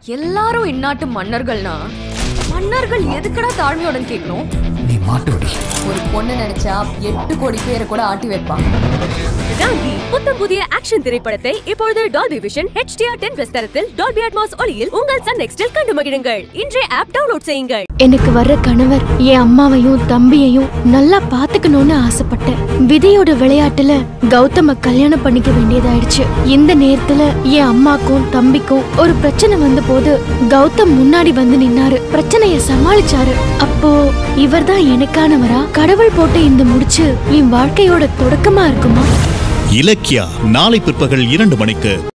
எல்லாரும் இந்நாட்டு மன்னர்கள்னா மன்னர்கள் எதுக்குடா தாழ்மையோட கேட்கணும் நீ மாட்டுவடி ஒரு பொண்ணு நினைச்சா எட்டு கோடி பேரை கூட ஆட்டி வைப்பாங்க ராங்கி புத்தம் புதிய ஆக்ஷன் திரைப்படத்தை இப்பொழுது டால்பி விஷன் HDR 10 பிளஸ் தரத்தில் டால்பி அட்மாஸ் ஒளியில் உங்கள் சன் நெக்ஸ்டில் கண்டு மகிழுங்கள் இன்றே ஆப் டவுன்லோட் செய்யுங்கள் எனக்கு வர்ற கணவர் என் அம்மாவையும் தம்பியையும் நல்லா பாத்துக்கணும்னு ஆசைப்பட்டேன் விதியோட விளையாட்டுல கௌதம கல்யாணம் பண்ணிக்க வேண்டியதாயிடுச்சு இந்த நேரத்துல என் அம்மாக்கும் தம்பிக்கும் ஒரு பிரச்சனை வந்த போது கௌதம் முன்னாடி வந்து நின்னாரு பிரச்சனைய சமாளிச்சாரு அப்போ இவர்தான் எனக்கானவரா கடவுள் போட்ட இந்த முடிச்சு என் வாழ்க்கையோட தொடக்கமா இருக்குமா இலக்கியா நாளை பிற்பகல் இரண்டு மணிக்கு